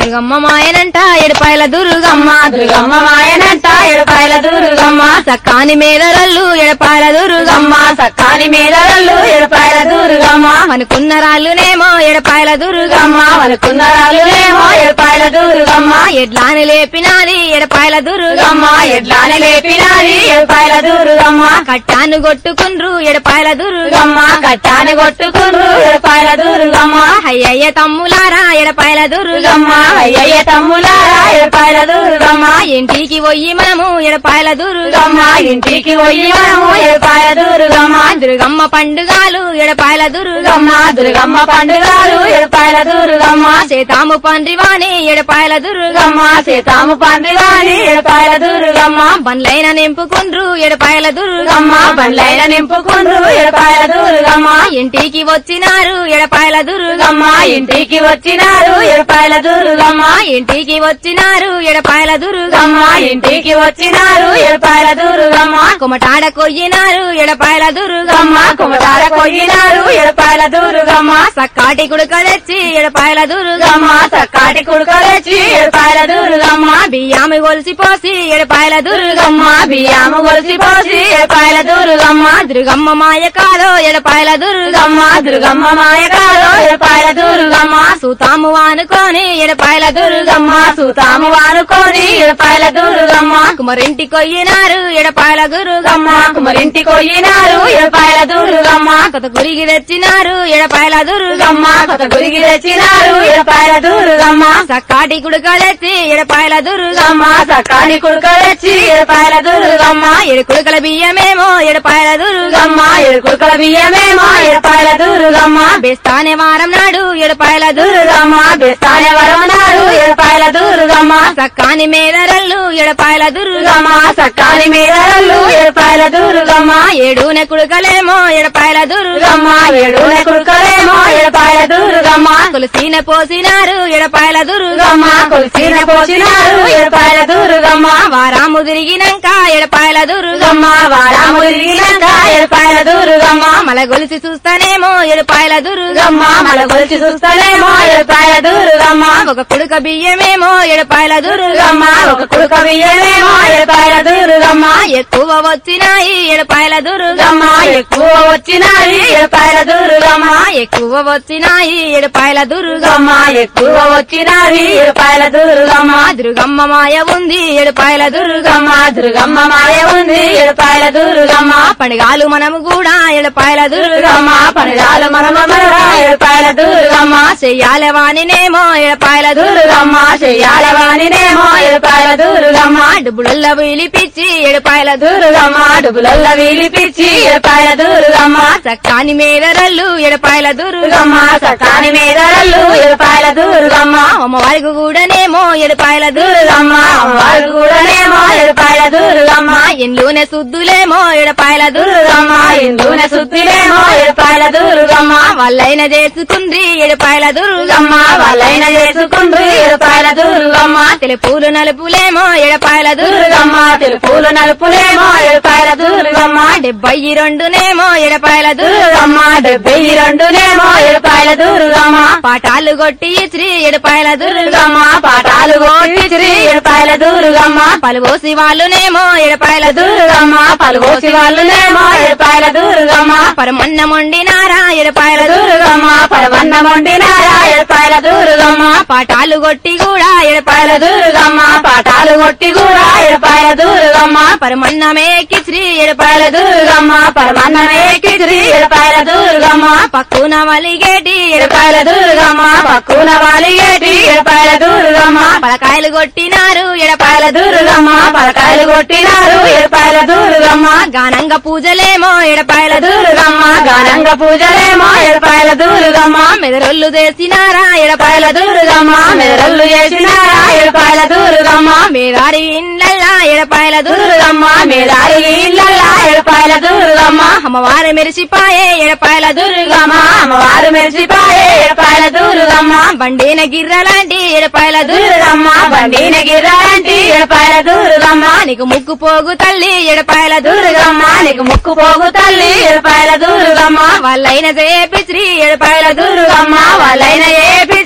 దుర్గమ్మ మాయనంట ఎడపాయల దుర్గమ్మ దుర్గమ్మ మాయనంట ఎడపాయల దుర్గమ్మ సక్కాని మేదరల్లు ఎడపాయల దుర్గమ్మ సక్కాని మీదరల్లు ఎడపాయల దుర్గమ్మ అనుకున్న రాళ్ళునేమో ఎడపాయల దుర్గమ్మ వనుకున్న రాళ్ళునేమో ఎడపాయల దుర్గమ్మ ఎడ్లాని లేపినాది ఎడపాయల దుర్గమ్మ దుర్గమ్మ ఎడ్లాని లేపినాది ఎడపాయల దుర్గమ్మ కట్టాను కొట్టుకుండ్రు ఎడపాయల దుర్గమ్మ దుర్గమ్మ కట్టాని కొట్టుకుండ్రు ఎడపాయల దుర్గమ్మ అయ్యయ్య తమ్ములారా ఎడపాయల దుర్గమ్మ దుర్గమ్మ అయ్యయ్య తమ్ములారా ఎడపాయల దుర్గమ్మ ఇంటికి పోయి మనము ఎడపాయల దుర్గమ్మ దుర్గమ్మ ఇంటికి పోయి మనము ఎడపాయల దుర్గమ్మ దుర్గమ్మ పండుగలు ఎడపాయల దుర్గమ్మ దుర్గమ్మ దుర్గమ్మ పండుగలు ఎడపాయల దుర్గమ్మ చేతాము పండ్రివాణి ఎడపాయల దుర్గమ్మ దుర్గమ్మ సీతాము పండుగని ఎడపాయల దుర్గమ్మ బండ్లైన నింపుకుండ్రు ఎడపాయల దుర్గమ్మ దుర్గమ్మ బండ్లైన నింపుకుండ్రు ఎడపాయల దుర్గమ్మ ఇంటికి వచ్చినారు ఎడపాయల దుర్గమ్మ దుర్గమ్మ ఇంటికి వచ్చినారు ఎడపాయల దుర్గమ్మ ఇంటికి వచ్చినారు ఎడపాయల దుర్గమ్మ దుర్గమ్మ ఇంటికి వచ్చినారు ఎడపాయల దుర్గమ్మ కుమటాడ కొయ్యినారు ఎడపాయల దుర్గమ్మ దుర్గమ్మ కుమటార కొయ్యినారు ఎడపాయల దుర్గమ్మ సక్కాటి కుడుక తెచ్చి ఎడపాయల దుర్గమ్మ దుర్గమ్మ సక్కాటి కుడుకలొచ్చి ఎడపాయల దుర్గమ్మ బియ్యాము గొలిసి పోసి ఎడపాయల దుర్గమ్మ దుర్గమ్మ బియ్యము గొలిసి పోసి ఎడపాయల దుర్గమ్మ దుర్గమ్మ మాయ కాదో ఎడపాయల దుర్గమ్మ దుర్గమ్మ దుర్గమ్మ మాయకాలో ఎడపాయల దుర్గమ్మ సూతాము వానుకొని ఎడపాయల దుర్గమ్మ దుర్గమ్మ సూతాము వానుకొని ఎడపాయల దుర్గమ్మ కుమరింటి కొయ్యినారు ఎడపాయల దుర్గమ్మ దుర్గమ్మ కుమరింటి కొయ్యినారు ఎడపాయల దుర్గమ్మ కొత్త గురికి తెచ్చినారు ఎడపాయల దుర్గమ్మ దుర్గమ్మ కొత్త గురికి తెచ్చినారు ఎడపాయల దుర్గమ్మ సక్కాటి కుడుక తెచ్చి ఎడపాయల దుర్గమ్మ దుర్గమ్మ సకాని కుడుకలొచ్చి ఎడపాయల దుర్గమ్మ ఎడు కుడుకల బియ్యమేమో ఎడపాయల దుర్గమ్మ దుర్గమ్మ ఎడుకుడుకల బియ్యమేమో ఎడపాయల దుర్గమ్మ బెస్తానే వారం నాడు ఎడపాయల దుర్గమ్మ దుర్గమ్మ బెస్తానే వరమనాడు ఎడపాయల దుర్గమ్మ సక్కాని మేదరల్లు ఎడపాయల దుర్గమ్మ దుర్గమ్మ సకాని మీదరల్లు ఎడపాయల దుర్గమ్మ ఏడున కుడుకలేమో ఎడపాయల దుర్గమ్మ దుర్గమ్మ ఏడున కుడుకలేమో ఎడపాయల దుర్గమ్మ కొలసీన పోసినారు ఎడపాయల దుర్గమ్మ దుర్గమ్మ కొలిసిన పోసినారు ఎడపాయల దుర్గమ్మ వారాము తిరిగినాక ఎడపాయల దుర్గమ్మ దుర్గమ్మ వారాము తిరిగినాక ఎడపాయల దుర్గమ్మ మల గొలిసి చూస్తానేమో ఎడపాయల దుర్గమ్మ దుర్గమ్మ మన గొలిచి చూస్తానేమో ఎడపాయల దుర్గమ్మ ఒక కుడుక బియ్యమేమో ఎడపాయల దుర్గమ్మ దుర్గమ్మ ఒక కుడుక బియ్యమేమో ఎడపాయల దుర్గమ్మ ఎక్కువ వచ్చినాయి ఎడపాయల దుర్గమ్మ దుర్గమ్మ ఎక్కువ వచ్చినాయి ఎడపాయల దుర్గమ్మ ఎక్కువ వచ్చినాయి ఎడపాయల దుర్గమ్మ దుర్గమ్మ ఎక్కువ వచ్చినాయి ఎడపాయల దుర్గమ్మ దుర్గమ్మ మాయ ఉంది ఎడపాయల దుర్గమ్మ దుర్గమ్మ దుర్గమ్మ మాయ ఉంది ఎడపాయల దుర్గమ్మ పండుగాలు మనము కూడా ఎడపాయల దుర్గమ్మ దుర్గమ్మ పనిరాలు మనమ ఎడపాయల దుర్గమ్మ చెయ్యాల వాణినేమో ఎడపాయల దుర్గమ్మ దుర్గమ్మ చెయ్యాల వాణినేమో ఎడపాయల దుర్గమ్మ డుబులల్ల వీలిపిచ్చి ఎడపాయల దుర్గమ్మ దుర్గమ్మ డుబులల్ల వీలిపిచ్చి ఎడపాయల దుర్గమ్మ చక్కాని మేదరల్లు ఎడపాయల దుర్గమ్మ దుర్గమ్మ సకాని మీదరల్లు ఎడపాయల దుర్గమ్మ అమ్మవారికి కూడానేమో ఎడపాయల దుర్గమ్మ దుర్గమ్మ వారు కూడానేమో ఎడపాయల దుర్గమ్మ ఇంట్లోనే సుద్దులేమో ఎడపాయల దుర్గమ్మ దుర్గమ్మ ఇందున శుద్ధిలేమో ఎడపాయల దుర్గమ్మ వాళ్ళైన చేసుకుంది ఎడపాయల దుర్గమ్మ దుర్గమ్మ వాళ్ళైన చేసుకుండ్రు ఎడపాయల దుర్గమ్మ తెలుపులు నలుపులేమో ఎడపాయల దుర్గమ్మ దుర్గమ్మ తెలుపులు నలుపులేమో ఎడపాయల దుర్గమ్మ డెబ్బై రెండునేమో ఎడపాయల దుర్గమ్మ దుర్గమ్మ డెబ్బై రెండునేమో ఎడపాయల దుర్గమ్మ పాఠాలు కొట్టి శ్రీ ఎడపాయల దుర్గమ్మ దుర్గమ్మ పాఠాలు కోటిశ్రీ ఎడపాయల దుర్గమ్మ పలువోసి వాళ్ళునేమో ఎడపాయల దుర్గమ్మ దుర్గమ్మ పలుగోసి వాళ్ళునేమో ఎడపాయల దుర్గమ్మ పరమన్నం వండినారా ఎడపాయల దుర్గమ్మ దుర్గమ్మ పరమన్నం వండినారా ఎడపాయల దుర్గమ్మ పాఠాలు కొట్టి కూడా ఎడపాయల పాయల దుర్గమ్మ పాఠాలు కొట్టి కూడా ఎడపాయల దుర్గమ్మ పరమన్నమే కిశ్రీ ఎడపాయల పాయల దుర్గమ్మ పరమన్నమే కిచిరి ఎడపాయల దుర్గమ్మ పక్కున వలిగేటి ఎడపాయల ఎడపాయల దుర్గమ్మ పక్కున వాలిగేటి ఎడపాయల దుర్గమ్మ పలకాయలు కొట్టినారు ఎడపాయల పాయల దుర్గమ్మ పలకాయలు కొట్టినారు ఎడపాయల దుర్గమ్మ గానంగా పూజలేమో ఎడపాయల దుర్గమ్మ దుర్గమ్మ గానంగ పూజలేమో ఎడపాయల దుర్గమ్మ మెదరొల్లు చేసినారా ఎడపాయల పాయల దుర్గమ్మ మెదరల్లు చేసినారా ఎడపాయల దుర్గమ్మ మేదారి ఇండ్లల్లా ఎడపాయల దుర్గమ్మ దుర్గమ్మ మేదారి ఇళ్ళల్లా ఎడపాయల దుర్గమ్మ అమ్మవారు మెరిసిపాయే ఎడపాయల దుర్గమ్మ దుర్గమ్మ అమ్మవారు మెరిసిపాయే ఎడపాయల దుర్గమ్మ బండిన గిర్రలాంటి ఎడపాయల దుర్గమ్మ దుర్గమ్మ బండిన గిర్రాంటి ఎడపాయల దుర్గమ్మ నీకు ముక్కు పోగు తల్లి ఎడపాయల దుర్గమ్మ దుర్గమ్మ నీకు ముక్కు పోగు తల్లి ఎడపాయల దుర్గమ్మ వాళ్ళైన చేపి శ్రీ ఎడపాయల దుర్గమ్మ దుర్గమ్మ వాళ్ళైన ఏ పిత్రి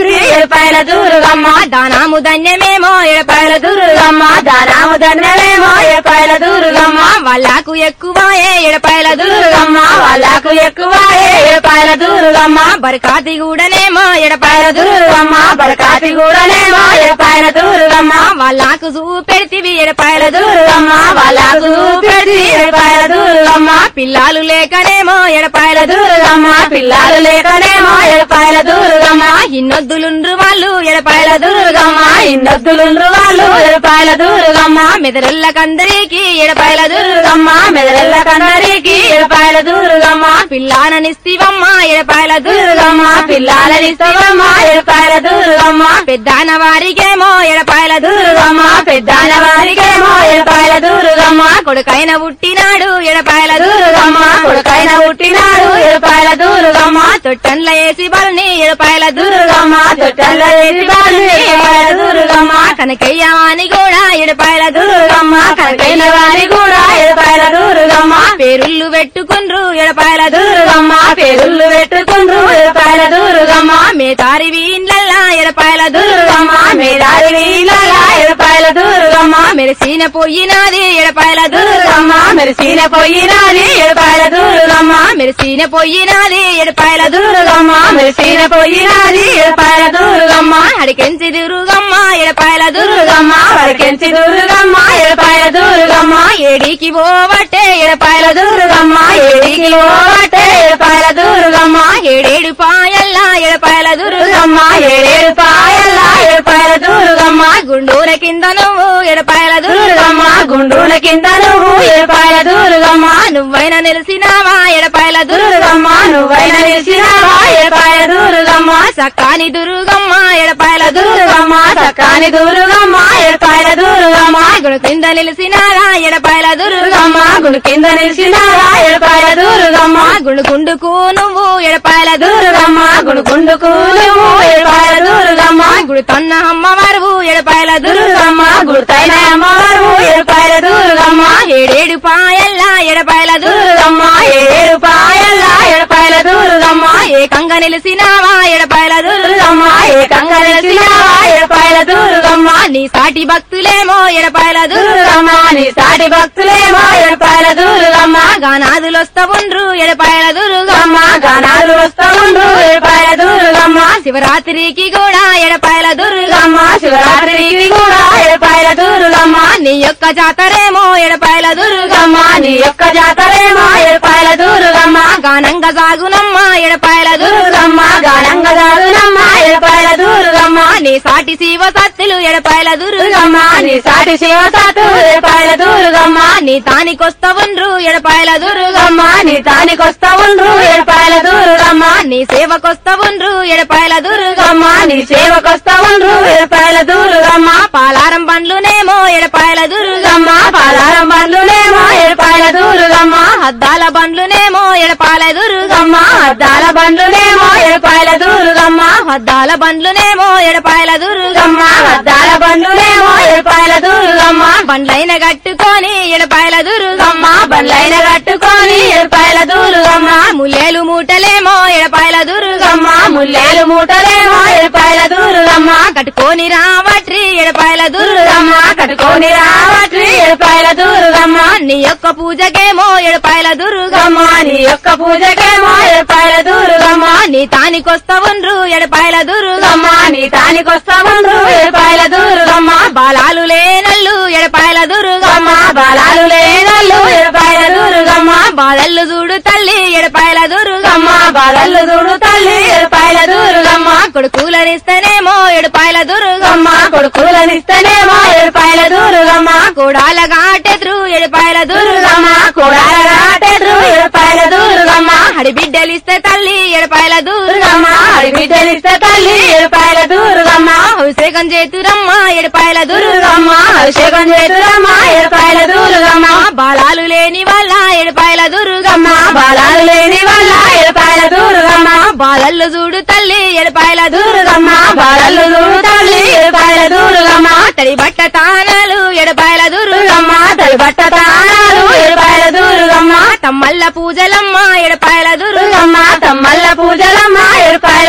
ఎడపాయల దుర్గమ్మ దానాము ధన్యమేమో ఎడపాయల దుర్గమ్మ దానాము దండమేమో ఎడపాయల దుర్గమ్మ వాళ్ళకు ఎక్కువాయే ఎడపాయల దుర్గమ్మ వాళ్ళకు ఎక్కువ ఎడపాయల దుర్గమ్మ బరకాతి కూడానేమో ఎడపాయల దుర్గమ్మ బరకాతి కూడానేమో ఎడపాయల దుర్గమ్మ వాళ్ళకు చూపెడితివి ఎడపాయల దుర్గమ్మ వాళ్ళకు పెడి ఎడపాయల దుర్గమ్మ పిల్లాలు లేకనేమో ఎడపాయల దుర్గమ్మ పిల్లలు లేకనేమో ఎడపాయల దుర్గమ్మ ఇన్నొద్దులుండ్రు వాళ్ళు ఎడపాయల దుర్గమ్మ ఇన్నొద్దులుండ్రు వాళ్ళు ఎడపాయల దుర్గమ్మ మెదరల్లకందరికి ఎడపాయల దుర్గమ్మ మెదరెల్ల కన్నరికి ఎడపాయల దుర్గమ్మ పిల్లాననిస్తివమ్మ ఎడపాయల దుర్గమ్మ పిల్లలనిస్తవమ్మ ఎడపాయల దుర్గమ్మ పెద్దాన వారికేమో ఎడపాయల దుర్గమ్మ పెద్దాన వారికేమో ఎడపాయల దుర్గమ్మ కొడుకైన పుట్టినాడు ఎడపాయల దుర్గమ్మ కొడుకైన పుట్టినాడు ఎడపాయల దుర్గమ్మ తొట్టండ్ల వేసి బల్ని ఎడపాయల దుర్గమ్మ తొట్టల్ల వేసి బాలు ఎడపాయల దుర్గమ్మ కనకయ్యవాని కూడా ఎడపాయల దుర్గమ్మ కనకైన వారి కూడా ఎడపాయల దుర్గమ్మ పేరుళ్ళు పెట్టుకుండ్రు ఎడపాయల దుర్గమ్మ పేరుళ్ళు పెట్టుకుండ్రు ఎడపాయల దుర్గమ్మ మేతారి వీళ్ళల్లా ఎడపాయల దుర్గమ్మ మేదారి వీళ్ళ ఎడపాయల దుర్గమ్మ మెరిసిన పోయినాది ఎడపాయల దుర్గమ్మ మెరిసిన పోయినాది ఎడపాయల దుర్గమ్మ మెరిసిన పోయినాది ఎడపాయల దుర్గమ్మ మెరిసిన పోయినాది ఎడపాయల దుర్గమ్మ అడికెంచి దుర్గమ్మ ఎడపాయల దుర్గమ్మ వరకెంచి దుర్గమ్మ ఎడపాయల దుర్గమ్మ ఏడికి పోవట్టే ఎడపాయల దుర్గమ్మ ఏడికి ఓటే ఎడపాయల దుర్గమ్మ ఏడేడు పాయల్లా ఎడపాయల దుర్గమ్మ దుర్గమ్మ ఏడేడు పాయల ఎడపాయల దుర్గమ్మ గుండూర కింద నువ్వు ఎడపాయల దుర్గమ్మ దుర్గమ్మ గుండూల కింద నువ్వు ఎడపాయల దుర్గమ్మ నువ్వైనా నిలిసినావా ఎడపాయల దుర్గమ్మ దుర్గమ్మ నువ్వైన నిలిచినావా ఎడపాయల దుర్గమ్మ సక్కాని దుర్గమ్మ ఎడపాయల దుర్గమ్మ దుర్గమ్మ చక్కని దుర్గమ్మ ఎడపాయల దుర్గమ్మ గుడి కింద నిలిసినారా ఎడపాయల దుర్గమ్మ దుర్గమ్మ గుడి కింద నిలిచినావా ఎడపాయల దుర్గమ్మ గుండు గుండుకు నువ్వు ఎడపాయల దుర్గమ్మ దుర్గమ్మ గుడి గుండుకు నువ్వు ఎడపాయల దుర్గమ్మ గుడి తన్న అమ్మవారు ఎడపాయల దుర్గమ్మ దుర్గమ్మ గుడితైన అమ్మవారు ఎడపాయల దుర్గమ్మ ఏడేడు పాయల్లా ఎడపాయల దుర్గమ్మ దుర్గమ్మ ఏడు పాయల ఎడపాయల దుర్గమ్మ ఏకంగా నిలిసినావా ఎడపాయల దుర్గమ్మ దుర్గమ్మ ఏకంగా నిలిచినావా ఎడపాయల దుర్గమ్మ నీ సాటి భక్తులేమో ఎడపాయల దుర్గమ్మ దుర్గమ్మ నీ సాటి భక్తులేమో ఎడపాయల దుర్గమ్మ గానాదులు వస్తా ఉండ్రు ఎడపాయల దుర్గమ్మ దుర్గమ్మ గానాలు వస్తా ఉండు ఎడపాయల దుర్గమ్మ శివరాత్రికి కూడా ఎడపాయల దుర్గమ్మ దుర్గమ్మ శివరాత్రికి కూడా ఎడపాయల దుర్గమ్మ నీ యొక్క జాతరేమో ఎడపాయల దుర్గమ్మ దుర్గమ్మ నీ యొక్క జాతరేమో ఎడపాయల దుర్గమ్మ గానంగా సాగునమ్మ ఎడపాయల దుర్గమ్మ దుర్గమ్మ గానంగ దారునమ్మ ఎడపాయల దుర్గమ్మ నీ సాటి శివ సత్తులు ఎడపాయల దుర్గమ్మ దుర్గమ్మ నీ సాటి శివసాటు ఎడపాయల దుర్గమ్మ నీ తానికొస్తా ఉండ్రు ఎడపాయల దుర్గమ్మ దుర్గమ్మ నీ తానికొస్తా ఉండ్రు ఎడపాయల దుర్గమ్మ నీ సేవకొస్తా ఉండ్రు ఎడపాయల దుర్గమ్మ దుర్గమ్మ నీ సేవకొస్తా ఉండ్రు ఎడపాయల దుర్గమ్మ పాలారం బండ్లునేమో ఎడపాయల దుర్గమ్మ దుర్గమ్మ పాలారం బండ్లునేమో ఎడపాయల దుర్గమ్మ అద్దాల బండ్లునేమో ఎడపాయల దుర్గమ్మ దుర్గమ్మ అద్దాల బండ్లునేమో ఎడపాయల దుర్గమ్మ అద్దాల బండ్లునేమో ఎడపాయల దుర్గమ్మ దుర్గమ్మ అద్దాల బండ్లునేమో ఎడపాయల దుర్గమ్మ బండ్లైన కట్టుకొని ఎడపాయల దుర్గమ్మ దుర్గమ్మ బండ్లైన కట్టుకొని ఎడపాయల దుర్గమ్మ ముల్లేలు మూటలేమో ఎడపాయల దుర్గమ్మ దుర్గమ్మ ముల్లేలు మూటలేమో ఎడపాయల దుర్గమ్మ కట్టుకొని రావట్రి ఎడపాయల దుర్గమ్మ దుర్గమ్మ కట్టుకొని రావట్రి ఎడపాయల దుర్గమ్మ నీ యొక్క పూజకేమో ఎడపాయల దుర్గమ్మ దుర్గమ్మ నీ యొక్క పూజకేమో ఎడపాయల దుర్గమ్మ నీ తానికొస్తా ఉండ్రు ఎడపాయల దుర్గమ్మ దుర్గమ్మ నీ తానికొస్తా ఉండ్రు ఎడపాయల దుర్గమ్మ బాలాలు లేనల్లు ఎడపాయల దుర్గమ్మ దుర్గమ్మ బాలాలు లేనల్లు ఎడపాయల దుర్గమ్మ బాధల్లు చూడు తల్లి ఎడపాయల దుర్గమ్మ దుర్గమ్మ బాలల్లు చూడు తల్లి ఎడపాయల దుర్గమ్మ కొడుకులనిస్తేనేమో ఎడపాయల దుర్గమ్మ దుర్గమ్మ కొడుకులనిస్తేనేమో ఎడపాయల దుర్గమ్మ కోడాల గాటెదురు ఎడపాయల దుర్గమ్మ దుర్గమ్మ కూడాల రాటెదురు ఎడపాయల దుర్గమ్మ హడిబిడ్డలిస్తే తల్లి ఎడపాయల దుర్గమ్మ దుర్గమ్మ అడిబిడ్డలిస్తే తల్లి ఎడపాయల దుర్గమ్మ అభిషేకం చేతురమ్మ ఎడపాయల దుర్గమ్మ దుర్గమ్మ అభిషేకం చేతురమ్మ ఎడపాయల దుర్గమ్మ బాలాలు లేని వాళ్ళ ఎడపాయల దుర్గమ్మ దుర్గమ్మ బాలాలు లేని వల్ల ఎడపాయల దుర్గమ్మ బాధల్లు చూడు తల్లి ఎడపాయల దుర్గమ్మ దుర్గమ్మ బాలలు చూడు తల్లి ఎడపాయల దుర్గమ్మ తడి బట్ట తానాలు ఎడపాయల దుర్గమ్మ దుర్గమ్మ తడి బట్ట తాళాలు ఎడపాయల దుర్గమ్మ తమ్మల్ల పూజలమ్మ ఎడపాయల దుర్గమ్మ దుర్గమ్మ తమ్మల్ల పూజలమ్మ ఎడపాయల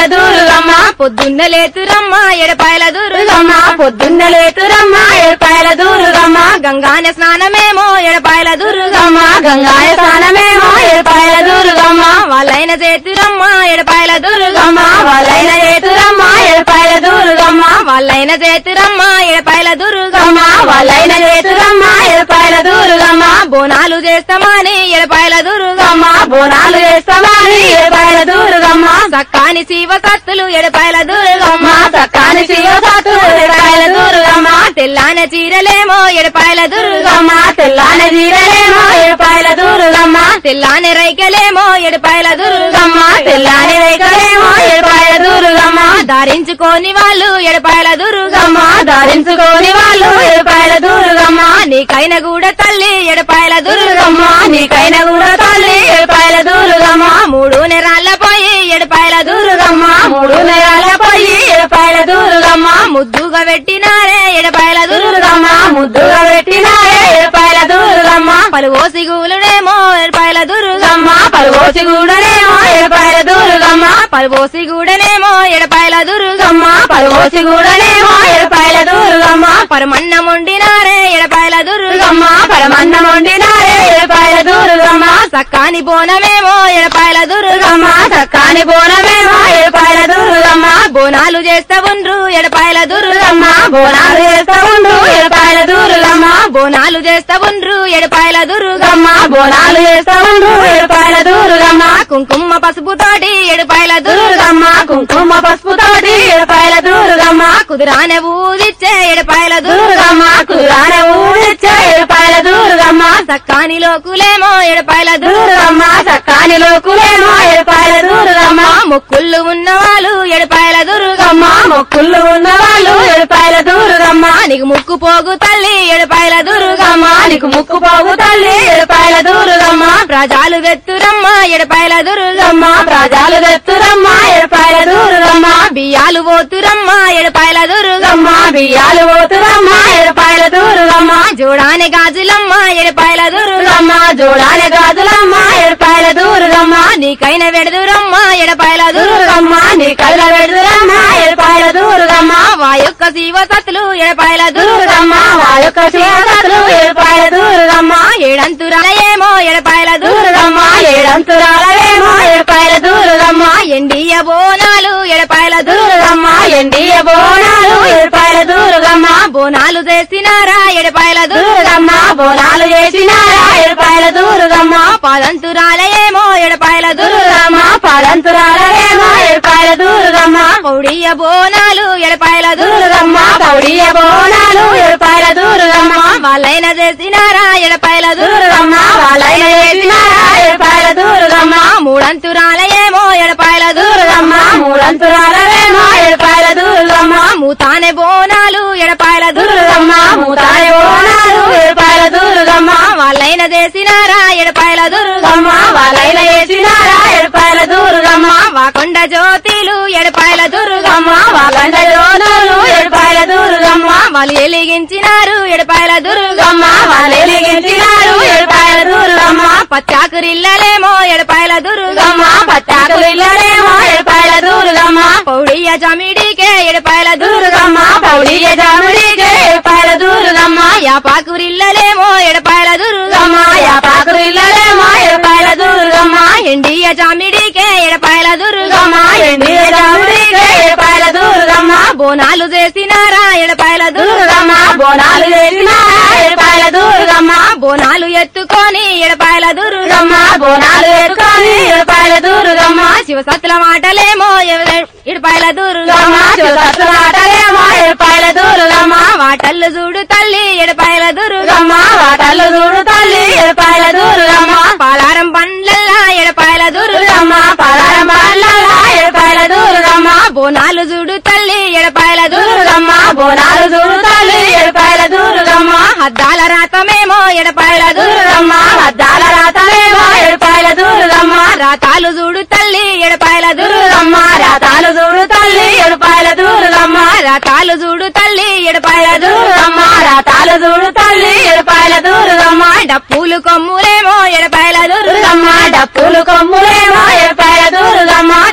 దుర్గమ్మ పొద్దున్న లేతురమ్మ ఎడపాయల దుర్గమ్మ దుర్గమ్మ పొద్దున్న లేతురమ్మ ఏడుపాయల దుర్గమ్మ గంగాన స్నానమేమో ఎడపాయల దుర్గమ్మ దుర్గమ్మ గంగాయ స్నానమేమో ఏడుపాయల దుర్గమ్మ వాళ్ళైన చేతురమ్మ ఎడపాయల దుర్గమ్మ దుర్గమ్మ వాళ్ళైన ఏతురమ్మ ఏడుపాయల దుర్గమ్మ వాళ్ళైన చేతురమ్మ ఎడపాయల దుర్గమ్మ దుర్గమ్మ వాళ్ళైన ఏతురమ్మ ఏడుపాయల దుర్గమ్మ బోనాలు చేస్తామని ఎడపాయల దుర్గమ్మ దుర్గమ్మ బోనాలు చేస్తామని ఏడుపాయల దుర్గమ్మ సక్కాని శివ సత్తులు ఎడపాయల దుర్గమ్మ దుర్గమ్మ చక్కని శివసాతు ఏడుపాయల దుర్గమ్మ తెల్లాన చీరలేమో ఎడపాయల దుర్గమ్మ దుర్గమ్మ తెల్లాని జీరలేమో ఏడుపాయల దుర్గమ్మ తెల్లాని రైకలేమో ఎడపాయల దుర్గమ్మ దుర్గమ్మ తెల్లాని రేఖలేమో ఏడుపాయల దుర్గమ్మ ధరించుకోని వాళ్ళు ఎడపాయల దుర్గమ్మ దుర్గమ్మ ధరించుకోని వాళ్ళు ఏడుపాయల దుర్గమ్మ నీకైన కూడా తల్లి ఎడపాయల దుర్గమ్మ దుర్గమ్మ నీకైన కూడా తల్లి ఏడుపాయల దుర్గమ్మ మూడు నెరాళ్ళ పోయి ఎడపాయల దుర్గమ్మ దుర్గమ్మ మూడు నెలల పోయి ఏడుపాయల దుర్గమ్మ ముద్దుగా పెట్టినారే ఎడపాయల దుర్గమ్మ దుర్గమ్మ ముద్దుగా పెట్టినారే ఏడుపాయల దుర్గమ్మ పలువోసి గూలుడేమో ఎడపాయల దుర్గమ్మ దుర్గమ్మ పలుగోసి కూడానేమో ఏడుపాయల దుర్గమ్మ పలువోసి గూడనేమో ఎడపాయల దుర్గమ్మ దుర్గమ్మ పలుగోసి కూడానేమో ఏడుపాయల దుర్గమ్మ పరమన్నం వండినారే ఎడపాయల దుర్గమ్మ దుర్గమ్మ పరమన్నం వండినారే ఏడుపాయల దుర్గమ్మ సక్కాని బోనమేమో ఎడపాయల దుర్గమ్మ దుర్గమ్మ చక్కని బోనమేమో ఏడుపాయల దుర్గమ్మ బోనాలు చేస్తా ఉండ్రు ఎడపాయల దుర్గమ్మ దుర్గమ్మ బోనాలు చేస్తా ఉండు ఏడుపాయల దుర్గమ్మ బోనాలు చేస్తా ఉండ్రు ఎడపాయల దుర్గమ్మ దుర్గమ్మ బోనాలు చేస్తా ఉండు ఏడుపాయల దుర్గమ్మ కుంకుమ పసుపు తోటి ఎడపాయల దుర్గమ్మ దుర్గమ్మ కుంకుమ పసుపు తోటి ఏడుపాయల దుర్గమ్మ కుదురానే ఊదిచ్చే ఎడపాయల దుర్గమ్మ దుర్గమ్మ కురాన ఊరిచ్చే ఏడుపాయల దుర్గమ్మ సక్కాని లోకులేమో ఎడపాయల దుర్గమ్మ దుర్గమ్మ చక్కాని లోకులేమో ఏడుపాయల దుర్గమ్మ మొక్కుళ్ళు ఉన్నవాళ్ళు ఎడపాయల దుర్గమ్మ దుర్గమ్మ మొక్కుళ్ళు ఉన్న వాళ్ళు ఏడుపాయల దుర్గమ్మ నీకు ముక్కు పోగు తల్లి ఎడపాయల దుర్గమ్మ దుర్గమ్మ నీకు ముక్కు పోగు తల్లి ఏడుపాయల దుర్గమ్మ ప్రజాలు వెత్తురమ్మ ఎడపాయల దుర్గమ్మ దుర్గమ్మ ప్రజలు తెత్తురమ్మ ఏడుపాయల దుర్గమ్మ బియ్యాలు పోతురమ్మ ఎడపాయల దుర్గమ్మ దుర్గమ్మ బియ్యాలు పోతురమ్మ ఏడుపాయల దుర్గమ్మ జోడాని గాజులమ్మ ఎడపాయల దుర్గమ్మ దుర్గమ్మ జోడాల గాజులమ్మ ఏడుపాయల దుర్గమ్మ నీకైన వెడదురమ్మ ఎడపాయల దుర్గమ్మ దుర్గమ్మ నీ కళ్ళ పెడుతురమ్మ ఏడుపాయల దుర్గమ్మ వా యొక్క శివ సత్తులు ఎడపాయల దుర్గమ్మ దుర్గమ్మ వా యొక్క చేతలు ఏడుపాయల దుర్గమ్మ ఏడంతురాల ఏమో ఎడపాయల దుర్గమ్మ దుర్గమ్మ ఏడంతురాలవేమో ఏడుపాయల దుర్గమ్మ ఎండియ బోనాలు ఎడపాయల దుర్గమ్మ దుర్గమ్మ ఎండియ బోనాలు ఏడుపాయల దుర్గమ్మ బోనాలు చేసినారా ఎడపాయల దుర్గమ్మ దుర్గమ్మ బోనాలు చేసినారా ఏడుపాయల దుర్గమ్మ పాదంతురాల ఏమో ఎడపాయల దుర్గమ్మ దుర్గమ్మ పదంతురాలవేమో ఏడుపాయల దుర్గమ్మ పౌడియ బోనాలు ఎడపాయల దుర్గమ్మ దుర్గమ్మ పౌడియ బోనాలు ఏడుపాయల దుర్గమ్మ వాళ్ళైన చేసినారా ఎడపాయల దుర్గమ్మ దుర్గమ్మ వాళ్ళైన చేసినారా ఏడుపాయల దుర్గమ్మ మూడంతురాల ఏమో ఎడపాయల దుర్గమ్మ దుర్గమ్మ మూడంతురాలవేమో ఏడుపాయల దుర్గమ్మ మూతానే బోనాలు ఎడపాయల దుర్గమ్మ దుర్గమ్మ మూతాయి బోనాలు ఏడుపాయల దుర్గమ్మ వాళ్ళైన చేసినారా ఎడపాయల దుర్గమ్మ దుర్గమ్మ వాళ్ళైన చేసినారా ఏడుపాయల దుర్గమ్మ వాకొండ జ్యోతిలు ఎడపాయల దుర్గమ్మ దుర్గమ్మ వాళ్ళంట జోనాలు ఏడుపాయల దుర్గమ్మ వాళ్ళు ఎలిగించినారు ఎడపాయల దుర్గమ్మ దుర్గమ్మ వాళ్ళు ఎలిగించినారు ఏడుపాయల దుర్గమ్మ పచ్చాకురిల్లలేమో ఎడపాయల దుర్గమ్మ దుర్గమ్మ పట్టాకులు ఇల్లరేమో ఏడుపాయల దుర్గమ్మ పౌడియ జమిడికే ఎడపాయల దుర్గమ్మ దుర్గమ్మ పౌడియ జాముడికే ఏడుపాయల దుర్గమ్మ యాపాకురిల్లలేమో ఎడపాయల దుర్గమ్మ దుర్గమ్మ యాపాకులు ఇల్లరేమో ఏడుపాయల దుర్గమ్మ ఎండియ జామిడికే ఎడపాయల దుర్గమ్మ దుర్గమ్మ ఎండియ జాముడికే ఏడుపాయల దుర్గమ్మ బోనాలు చేసినారా ఎడపాయల దుర్గమ్మ దుర్గమ్మ బోనాలు చేసినారా ఏడుపాయల దుర్గమ్మ బోనాలు ఎత్తుకొని ఎడపాయల దుర్గమ్మ దుర్గమ్మ బోనాలు ఎత్తుకొని ఏడుపాయల దుర్గమ్మ శివసత్తుల మాటలేమో ఎవ- ఎడపాయల దుర్గమ్మ దుర్గమ్మ శివసత్తులాటలేమో ఏడుపాయల దుర్గమ్మ వాటల్లు చూడు తల్లి ఎడపాయల దుర్గమ్మ దుర్గమ్మ వాటలు చూడు తల్లి ఏడుపాయల దుర్గమ్మ పాలారం పండ్లల్లా ఎడపాయల దుర్గమ్మ దుర్గమ్మ పలారం బాలలా ఏడుపాయల దుర్గమ్మ బోనాలు చూడు తల్లి ఎడపాయల దుర్గమ్మ దుర్గమ్మ బోనాలు చూడు తల్లి ఏడుపాయల దుర్గమ్మ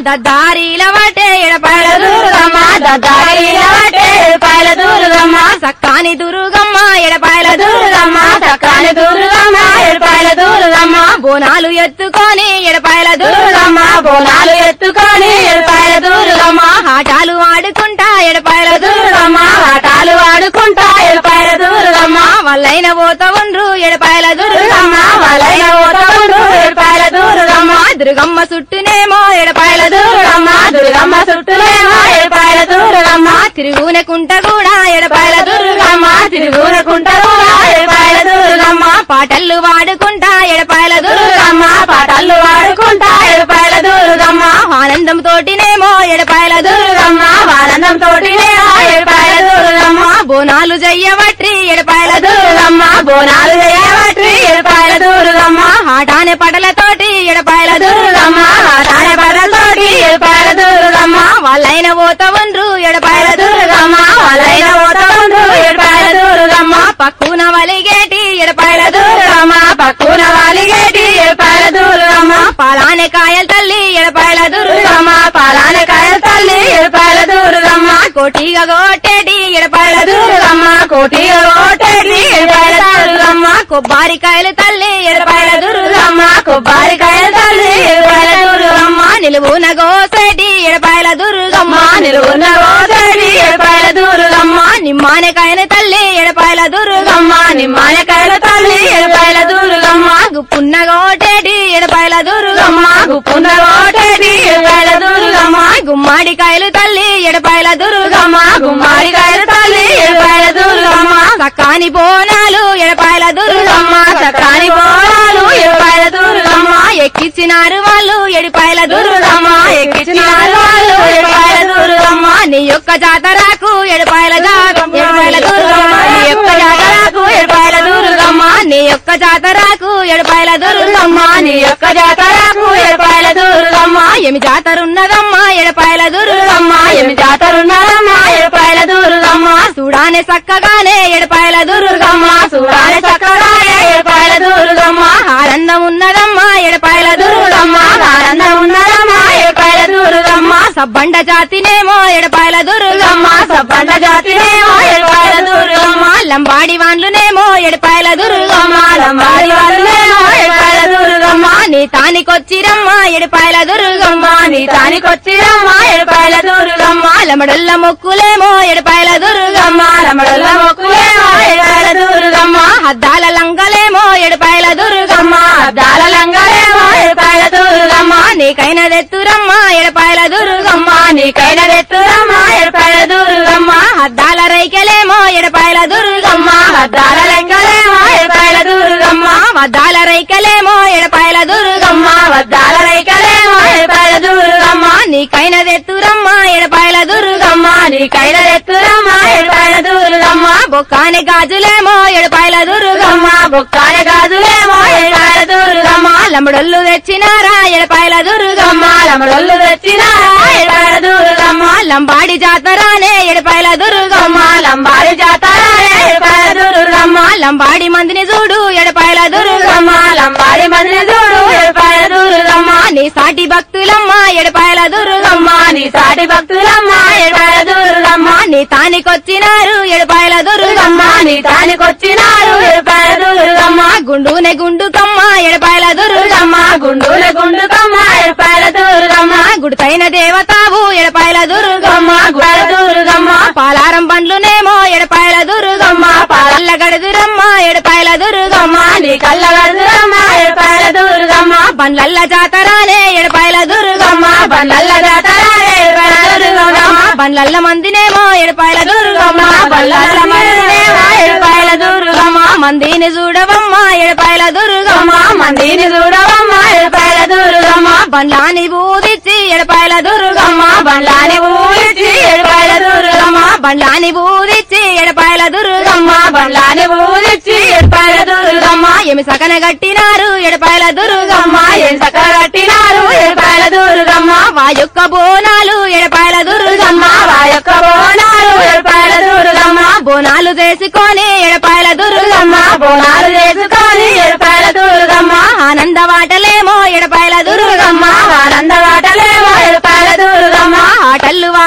దద్దారీల వాటే ఎడపాయల దుర్గమ్మ దద్దారీల వాటే ఏడుపాయల దుర్గమ్మ సక్కాని దుర్గమ్మ ఎడపాయల దుర్గమ్మ చక్కని దుర్గమ్మ ఏడుపాయల దుర్గమ్మ బోనాలు ఎత్తుకొని ఎడపాయల దుర్గమ్మ బోనాలు ఎత్తుకొని ఏడుపాయల దుర్గమ్మ ఆటాలు ఆడుకుంటా ఎడపాయల దుర్గమ్మ ఆటాలు ఆడుకుంటా ఏడుపాయల దుర్గమ్మ వాళ్ళైన పోత ఉండ్రు ఎడపాయల దుర్గమ్మ వాళ్ళైన ఓటముండు ఏడుపాయల దుర్గమ్మ దుర్గమ్మ చుట్టూనేమో ఎడపాయల దుర్గమ్మ దుర్గమ్మ చుట్టూలేమో ఏడుపాయల దుర్గమ్మ తిరుగునే కుంట కూడా ఎడపాయల దుర్గమ్మ తిరుగునకుంటారు ఏడుపాయల దుర్గమ్మ పాటలు వాడుకుంటా ఎడపాయల దుర్గమ్మ పాటలు వాడుకుంటా ఏడుపాయల దుర్గమ్మ ఆనందం తోటినేమో ఎడపాయల దుర్గమ్మ ఆనందం తోటినే ఏడుపాయల దుర్గమ్మ బోనాలు జయ్యవట్రి ఎడపాయల దుర్గమ్మ బోనాలు చేయబట్టి ఏడుపాయల దుర్గమ్మ ఆటానే పడలతోటి ఎడపాయల దుర్గమ్మ ఆటాడే బడలతోటి ఏడుపాయల దుర్గమ్మ వాళ్ళైన పోత ఉండ్రు ఎడపాయల దుర్గమ్మ వాళ్ళైన ఓటముండు ఏడుపాయల దుర్గమ్మ పక్కున వలిగేటి ఎడపాయల దుర్గమ్మ పక్కున వాలిగేటి ఏడుపాయల దుర్గమ్మ పాలానే కాయల తల్లి ఎడపాయల దుర్గమ్మ పాలానకాయ తల్లి ఏడుపాయల దుర్గమ్మ కోటిగా కొట్టేటి ఎడపాయల దుర్గమ్మ కోటి ఓటేటి ఏడుపాయల దుర్గమ్మ కొబ్బరికాయలు తల్లి ఎడపాయల దుర్గమ్మ కొబ్బరికాయ తల్లి ఏడుపాయల దుర్గమ్మ నిలువున గోసేటి ఎడపాయల దుర్గమ్మ అమ్మ నిలువున్న ఓటేటి ఏడుపాయల దుర్గమ్మ నిమ్మానకాయల తల్లి ఎడపాయల దుర్గమ్మ దుర్గమ్మ నిమ్మానకాయల తల్లి ఏడుపాయల దుర్గమ్మ గుప్పున్న గోటేటి ఎడపాయల దుర్గమ్మ దుర్గమ్మ గుప్పున్న ఓటేటి ఏడుపాయల దుర్గమ్మ గుమ్మాడికాయలు తల్లి ఎడపాయల దుర్గమ్మ దుర్గమ్మ గుమ్మడికాయల తల్లి ఏడుపాయల దుర్గమ్మ సకాని బోనాలు ఎడపాయల దుర్గమ్మ దుర్గమ్మ చక్రాని పోరాలు ఏడుపాయల దుర్గమ్మ ఎక్కిచ్చినారు వాళ్ళు ఎడిపాయల దుర్గమ్మ దుర్గమ్మ ఎక్కించినారు వాళ్ళు ఏడుపాయల దుర్గమ్మ నీ యొక్క జాతరకు ఎడపాయల జా- ఎడపాయల దుర్గమ్మ నీ యొక్క జాతరకు ఏడుపాయల దుర్గమ్మ నీ యొక్క జాతరకు ఎడపాయల దుర్గమ్మ దుర్గమ్మ నీ యొక్క జాతరకు ఏడుపాయల దుర్గమ్మ ఏమి జాతరున్నదమ్మా ఎడపాయల దుర్గమ్మ దుర్గమ్మ ఏమి జాతరున్నారమ్మ ఏడుపాయల దుర్గమ్మ చూడానే చక్కగానే ఎడపాయల దుర్గమ్మ దుర్గమ్మ చూడాలి చక్కగా ఏడుపాయల దుర్గమ్మ ఆనందం ఉన్నదమ్మా ఎడపాయల దుర్గమ్మ దుర్గమ్మ ఆనందం ఉన్నదమ్మ ఏడుపాయల దుర్గమ్మ సబ్బండ జాతినేమో ఎడపాయల దుర్గమ్మ దుర్గమ్మ సబ్బండ జాతినేమో ఏడుపాయల దుర్గమ్మ లంబాడి వాన్లునేమో ఎడపాయల దుర్గమ్మ దుర్గమ్మ లంబాడి వాళ్ళేమో ఏడుపాయల దుర్గమ్మ నీ తానికొచ్చిరమ్మ ఎడపాయల దుర్గమ్మ దుర్గమ్మ నీ తానికొచ్చిరమ్మ ఏడుపాయల దుర్గమ్మ లమడల్ల మొక్కులేమో ఎడపాయల దుర్గమ్మ దుర్గమ్మ రమడల మొక్కులేమో ఏడుపాయల దుర్గమ్మ అద్దాల లంగలేమో ఎడపాయల దుర్గమ్మ దుర్గమ్మ అద్దాల లంగలేమో ఏడుపాయల దుర్గమ్మ నీకైన దెత్తురమ్మ ఎడపాయల దుర్గమ్మ దుర్గమ్మ నీకైన రెత్తురమ్మ ఏడుపాయల దుర్గమ్మ అద్దాల రైకెలేమో ఎడపాయల దుర్గమ్మ దుర్గమ్మ అద్దాల లంగలేమో ఏడుపాయల దుర్గమ్మ అద్దాల రైకెలేమో ఎడపాయల దుర్గమ్మ దుర్గమ్మ వద్దాల రైకలేమో ఏడుపాయల దుర్గమ్మ నీకైన దెత్తురమ్మ ఎడపాయల దుర్గమ్మ దుర్గమ్మ నీకైన రెత్తురమ్మ ఏడుపాయల దుర్గమ్మ బొక్కాని గాజులేమో ఎడపాయల దుర్గమ్మ దుర్గమ్మ బొక్కాల గాజులేమో ఏడుపాయల దుర్గమ్మ లమ్మడొల్లు తెచ్చినారా ఎడపాయల దుర్గమ్మ దుర్గమ్మ లమడొల్లు తెచ్చినారా ఏడుపాయల దుర్గమ్మ లంబాడి జాతరానే ఎడపాయల దుర్గమ్మ దుర్గమ్మ లంబాడి జాతర ఏడుపాయల దుర్గమ్మ లంబాడి మందిని చూడు ఎడపాయల దుర్గమ్మ దుర్గమ్మ లంబాడి మందిని చూడు ఏడుపాయల దుర్గమ్మ నీ సాటి భక్తులమ్మ ఎడపాయల దుర్గమ్మ దుర్గమ్మ నీ సాటి భక్తులమ్మ ఏడుపాయల దుర్గమ్మ నీ తానికొచ్చినారు ఎడపాయల దుర్గమ్మ దుర్గమ్మ నీ తానికొచ్చినారు ఏడుపాయల దుర్గమ్మ గుండునే గుండుకమ్మ ఎడపాయల దుర్గమ్మ దుర్గమ్మ గుండుల గుండుకమ్మ ఏడుపాయల దుర్గమ్మ గుడితైన దేవతావు ఎడపాయల దుర్గమ్మ దుర్గమ్మ గుడ దుర్గమ్మ పాలారం పండ్లునేమో ఎడపాయల దుర్గమ్మ దుర్గమ్మ పాల పల్ల గడుదురమ్మ ఎడపాయల దుర్గమ్మ దుర్గమ్మ నీ కళ్ళ గడుదురమ్మ ఏడుపాయల దుర్గమ్మ బండ్లల్ల జాతరానే ఎడపాయల దుర్గమ్మ దుర్గమ్మ బండ్లల్ల జాతర ఏడుపాయల దుర్గమ్మ బండ్లల్ల మందినేమో ఎడపాయల దుర్గమ్మ దుర్గమ్మ బండ్లల్ల మందినేమో ఏడుపాయల దుర్గమ్మ మందిని చూడవమ్మ ఎడపాయల దుర్గమ్మ దుర్గమ్మ మందిని చూడవమ్మ ఏడుపాయల దుర్గమ్మ బండ్లాని బూదిచ్చి ఎడపాయల దుర్గమ్మ దుర్గమ్మ బండ్లాని ఊరిచ్చి ఏడుపాయల దుర్గమ్మ బండ్లాని బూదిచ్చి ఎడపాయల దుర్గమ్మ దుర్గమ్మ బండ్లాని ఊరిచ్చి ఏడుపాయల దుర్గమ్మ ఏమి సకన గట్టినారు ఎడపాయల దుర్గమ్మ దుర్గమ్మ ఏం సకల కట్టినారు ఏడుపాయల దుర్గమ్మ వా యొక్క బోనాలు ఎడపాయల దుర్గమ్మ దుర్గమ్మ వా యొక్క బోనాలు ఏడుపాయల దుర్గమ్మ బోనాలు చేసుకొని ఎడపాయల దుర్గమ్మ దుర్గమ్మ బోనాలు చేసుకొని ఏడుపాయల దుర్గమ్మ ఆనంద వాటలేమో ఎడపాయల దుర్గమ్మ దుర్గమ్మ ఆనంద వాటలేమో ఏడుపాయల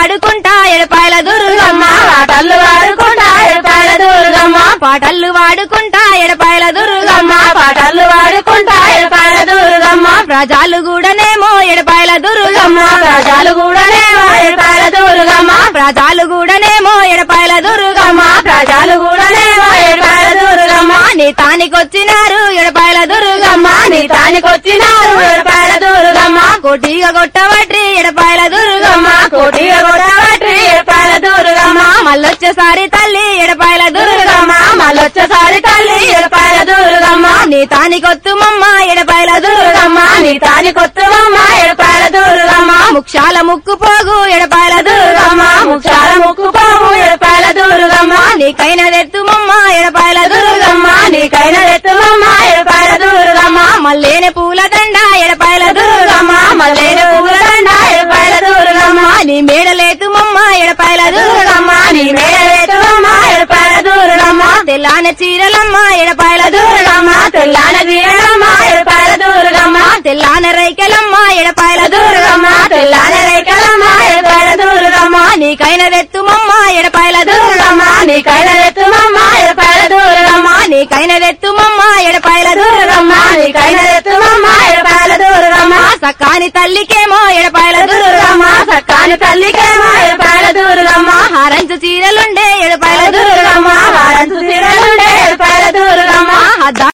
వాడుకుంటా ఎడపాయల దుర్గమ్మ పాటలు వాడుకుంటా ఎడపాయల దుర్గమ్మ పాటలు వాడుకుంటా ఎడపాయల దుర్గమ్మ పాటలు వాడుకుంటా ఎడపాయల దుర్గమ్మ ప్రజలు కూడానేమో ఎడపాయల దుర్గమ్మ ప్రజలు కూడానే ఎడపాయల దుర్గమ్మ ప్రజలు కూడానేమో ఎడపాయల దుర్గమ్మ ప్రజలు కూడానే ఎడపాయల దుర్గమ్మ నీ తానికొచ్చినారు ఎడపాయల దుర్గమ్మ నీ తానికొచ్చినారు ఎడపాయల దుర్గమ్మ కోటిగా కొట్టవట్రి ఎడపాయల దుర్గమ్మ కోటిగా కొట్టబట్టి ఎడపాయల దుర్గమ్మ మళ్ళొచ్చేసారి తల్లి ఎడపాయల దుర్గమ్మ మళ్ళొచ్చసారి తల్లి ఎడపాయల దుర్గమ్మ నీ తానికొత్తుమమ్మ ఎడపాయల దుర్గమ్మ నీ తానికొత్తమమ్మ ఎడపాయల దుర్గమ్మ ముక్షాల ముక్కు పోగు ఎడపాయల దుర్గమ్మ ముఖ్యాల ముక్కు పాము ఎడపాయల దుర్గమ్మ నీకైనదెత్తుమమ్మ ఎడపాయల దుర్గమ్మ నీకైన ఎత్తుమమ్మ ఎడపాయల దుర్గమ్మ మల్లేని పూల దండ ఎడపాయల దుర్గమ్మ మల్లేన పువ్వులండ ఎడపాయల దుర్గమ్మ నీ మేడలేతుమమ్మ ఎడపాయల దుర్గమ్మ నీ మేడ ఎత్తుమమ్మ ఎడపాయల దుర్గమ్మ తెల్లాన చీరలమ్మ ఎడపాయల దుర్గమ్మ తెల్లాన తీయడమ్మ ఎడపాయల దుర్గమ్మ తెల్లాన రైకెలమ్మ ఎడపాయల దుర్గమ్మ తెల్లాన రేఖలమ్మ ఎడపాయల దుర్గమ్మ నీకైనదెత్తుమమ్మ ఎడపాయల దుర్గమ్మ నీకైన ఎత్తుమమ్మ ఎడపాయల దుర్గమ్మ నీకైనదెత్తుమమ్మ ఎడపాయల దుర్గమ్మ నీకైన ఎత్తుమమ్మ ఎడపాయల దుర్గమ్మ సకాని తల్లికేమో ఎడపాయల దుర్గమ్మ సక్కాని తల్లికేమో ఎడపాయల దుర్గమ్మ హారంచు చీరలుండే ఎడపాయల దుర్గమ్మ దుర్గమ్మ వారంతు తిరలుండే ఎడపాయల దుర్గమ్మ హద్దా